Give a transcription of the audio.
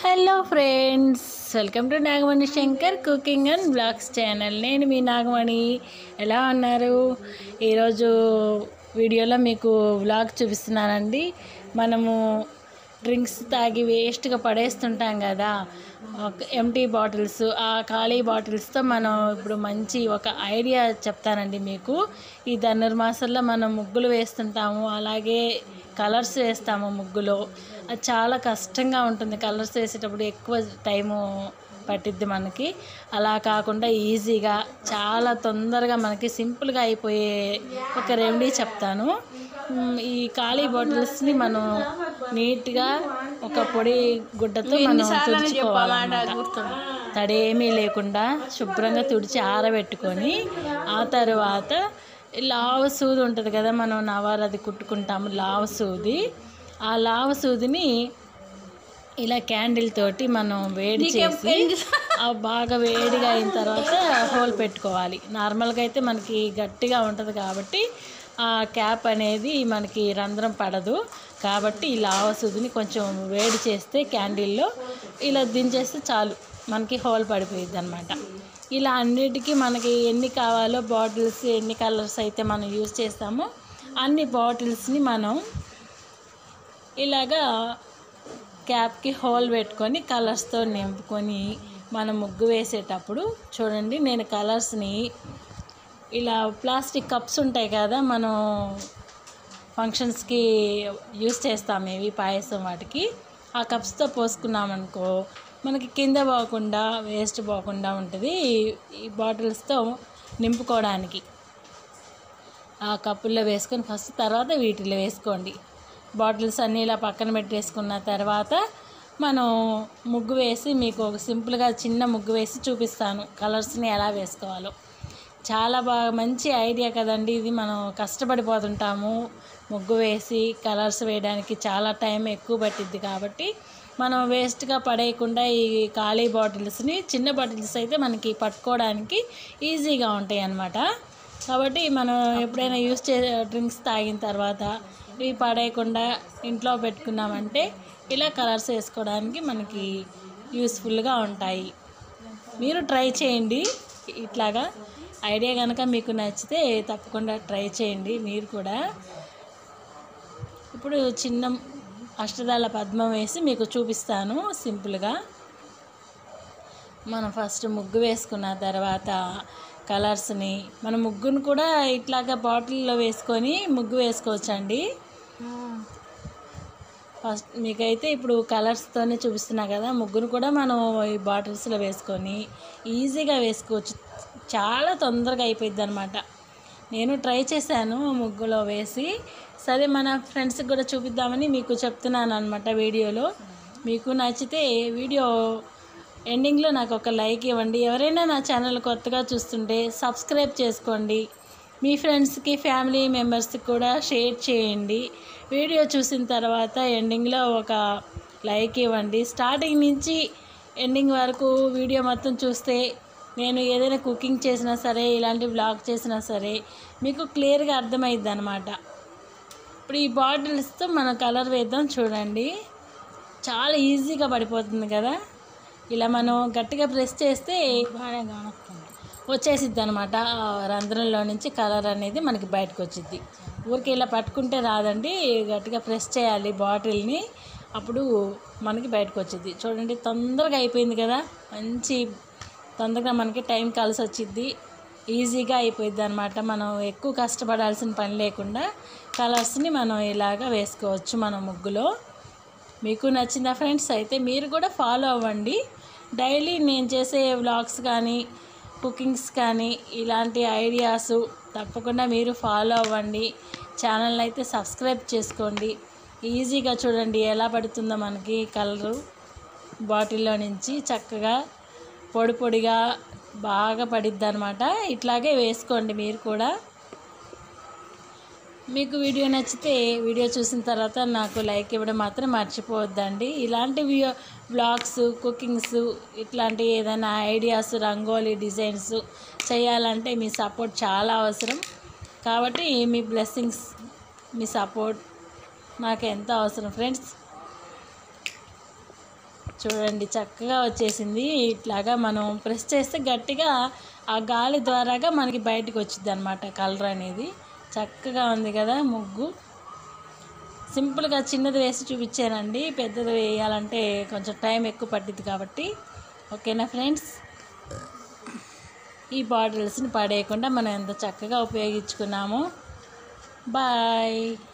hello friends welcome to Nagamani Shankar cooking and blogs channel నేను మీ నాగమణి ఎలా ఉన్నారు ఈరోజు వీడియోలో మీకు వ్లాగ్ చూపిస్తున్నానండి మనము డ్రింక్స్ తాగి వేస్ట్గా పడేస్తుంటాం కదా ఎంటీ బాటిల్స్ ఆ ఖాళీ బాటిల్స్తో మనం ఇప్పుడు మంచి ఒక ఐడియా చెప్తానండి మీకు ఈ ధనుర్మాసంలో మనం ముగ్గులు వేస్తుంటాము అలాగే కలర్స్ వేస్తాము ముగ్గులో అది చాలా కష్టంగా ఉంటుంది కలర్స్ వేసేటప్పుడు ఎక్కువ టైము పట్టిద్ది మనకి అలా కాకుండా ఈజీగా చాలా తొందరగా మనకి సింపుల్గా అయిపోయే ఒక రెమెడీ చెప్తాను మ్, ఈ ఖాళీ బాటిల్స్ని మనం నీట్గా ఒక పొడి గుడ్డతో మనం తుడుచుకోవాలన్నమాట తడేమీ లేకుండా శుభ్రంగా తుడిచి ఆరబెట్టుకొని ఆ తర్వాత ఈ లావు సూది ఉంటుంది కదా మనం నవారది కుట్టుకుంటాము లావు సూది ఆ లావు సూదిని ఇలా క్యాండిల్ తోటి మనం వేడి చేసి ఆ బాగా వేడిగా అయిన తర్వాత హోల్ పెట్టుకోవాలి నార్మల్గా అయితే మనకి గట్టిగా ఉంటుంది కాబట్టి ఆ క్యాప్ అనేది మనకి రంధ్రం పడదు కాబట్టి ఈ లావ సూదిని కొంచెం వేడి చేస్తే క్యాండిల్లో ఇలా దించేస్తే చాలు మనకి హోల్ పడిపోయింది అనమాట ఇలా అన్నిటికీ మనకి ఎన్ని కావాలో బాటిల్స్ ఎన్ని కలర్స్ అయితే మనం యూజ్ చేస్తామో అన్ని బాటిల్స్ని మనం ఇలాగా క్యాప్కి హోల్ పెట్టుకొని కలర్స్తో నింపుకొని మనం ముగ్గు వేసేటప్పుడు చూడండి నేను కలర్స్ని ఇలా ప్లాస్టిక్ కప్స్ ఉంటాయి కదా మనం ఫంక్షన్స్కి యూస్ చేస్తాం ఇవి పాయసం వాటికి ఆ కప్స్తో పోసుకున్నామనుకో మనకి కింద పోకుండా వేస్ట్ పోకుండా ఉంటుంది ఈ బాటిల్స్తో నింపుకోవడానికి ఆ కప్పుల్లో వేసుకొని ఫస్ట్ తర్వాత వీటిలో వేసుకోండి బాటిల్స్ అన్నీ ఇలా పక్కన పెట్టేసుకున్న తర్వాత మనం ముగ్గు వేసి మీకు ఒక సింపుల్గా చిన్న ముగ్గు వేసి చూపిస్తాను కలర్స్ని ఎలా వేసుకోవాలో చాలా బాగా మంచి ఐడియా కదండి ఇది మనం కష్టపడిపోతుంటాము ముగ్గు వేసి కలర్స్ వేయడానికి చాలా టైం ఎక్కువ పట్టిద్ది కాబట్టి మనం వేస్ట్గా పడేయకుండా ఈ ఖాళీ బాటిల్స్ని చిన్న బాటిల్స్ అయితే మనకి పట్టుకోవడానికి ఈజీగా ఉంటాయి అన్నమాట కాబట్టి మనం ఎప్పుడైనా యూస్ చే డ్రింక్స్ తాగిన తర్వాత ఇవి పడేయకుండా ఇంట్లో పెట్టుకున్నామంటే ఇలా కలర్స్ వేసుకోవడానికి మనకి యూస్ఫుల్గా ఉంటాయి మీరు ట్రై చేయండి ఇట్లాగా ఐడియా కనుక మీకు నచ్చితే తప్పకుండా ట్రై చేయండి మీరు కూడా ఇప్పుడు చిన్న అష్టదళ పద్మం వేసి మీకు చూపిస్తాను సింపుల్గా మనం ఫస్ట్ ముగ్గు వేసుకున్న తర్వాత కలర్స్ని మన ముగ్గును కూడా ఇట్లాగా బాటిల్లో వేసుకొని ముగ్గు వేసుకోవచ్చండి ఫస్ట్ మీకైతే ఇప్పుడు కలర్స్తోనే చూపిస్తున్నా కదా ముగ్గురు కూడా మనం ఈ బాటిల్స్లో వేసుకొని ఈజీగా వేసుకోవచ్చు చాలా తొందరగా అయిపోయింది అనమాట నేను ట్రై చేశాను ముగ్గులో వేసి సరే మన ఫ్రెండ్స్కి కూడా చూపిద్దామని మీకు చెప్తున్నాను అనమాట వీడియోలో మీకు నచ్చితే వీడియో ఎండింగ్లో నాకు ఒక లైక్ ఇవ్వండి ఎవరైనా నా ఛానల్ కొత్తగా చూస్తుంటే సబ్స్క్రైబ్ చేసుకోండి మీ ఫ్రెండ్స్కి ఫ్యామిలీ మెంబర్స్కి కూడా షేర్ చేయండి వీడియో చూసిన తర్వాత ఎండింగ్లో ఒక లైక్ ఇవ్వండి స్టార్టింగ్ నుంచి ఎండింగ్ వరకు వీడియో మొత్తం చూస్తే నేను ఏదైనా కుకింగ్ చేసినా సరే ఇలాంటి బ్లాగ్ చేసినా సరే మీకు క్లియర్గా అర్థమైద్ది అనమాట ఇప్పుడు ఈ బాటిల్స్తో మనం కలర్ వేద్దాం చూడండి చాలా ఈజీగా పడిపోతుంది కదా ఇలా మనం గట్టిగా ప్రెస్ చేస్తే వచ్చేసిద్ది అనమాట రంధ్రంలో నుంచి కలర్ అనేది మనకి బయటకు వచ్చిద్ది ఊరికి ఇలా పట్టుకుంటే రాదండి గట్టిగా ప్రెస్ చేయాలి బాటిల్ని అప్పుడు మనకి బయటకు వచ్చింది చూడండి తొందరగా అయిపోయింది కదా మంచి తొందరగా మనకి టైం కలిసి వచ్చిద్ది ఈజీగా అయిపోయింది అనమాట మనం ఎక్కువ కష్టపడాల్సిన పని లేకుండా కలర్స్ని మనం ఇలాగా వేసుకోవచ్చు మన ముగ్గులో మీకు నచ్చిందా ఫ్రెండ్స్ అయితే మీరు కూడా ఫాలో అవ్వండి డైలీ నేను చేసే వ్లాగ్స్ కానీ కుకింగ్స్ కానీ ఇలాంటి ఐడియాస్ తప్పకుండా మీరు ఫాలో అవ్వండి ఛానల్ అయితే సబ్స్క్రైబ్ చేసుకోండి ఈజీగా చూడండి ఎలా పడుతుందో మనకి కలరు బాటిల్లో నుంచి చక్కగా పొడి పొడిగా బాగా పడిద్ది అనమాట ఇట్లాగే వేసుకోండి మీరు కూడా మీకు వీడియో నచ్చితే వీడియో చూసిన తర్వాత నాకు లైక్ ఇవ్వడం మాత్రం మర్చిపోవద్దండి ఇలాంటి వీడియో బ్లాగ్స్ కుకింగ్స్ ఇట్లాంటి ఏదైనా ఐడియాస్ రంగోలీ డిజైన్స్ చేయాలంటే మీ సపోర్ట్ చాలా అవసరం కాబట్టి మీ బ్లెస్సింగ్స్ మీ సపోర్ట్ నాకు ఎంతో అవసరం ఫ్రెండ్స్ చూడండి చక్కగా వచ్చేసింది ఇట్లాగా మనం ప్రెస్ చేస్తే గట్టిగా ఆ గాలి ద్వారాగా మనకి బయటకు వచ్చింది అనమాట కలర్ అనేది చక్కగా ఉంది కదా ముగ్గు సింపుల్గా చిన్నది వేసి చూపించానండి పెద్దది వేయాలంటే కొంచెం టైం ఎక్కువ పట్టింది కాబట్టి ఓకేనా ఫ్రెండ్స్ ఈ బాటిల్స్ని పడేయకుండా మనం ఎంత చక్కగా ఉపయోగించుకున్నామో బాయ్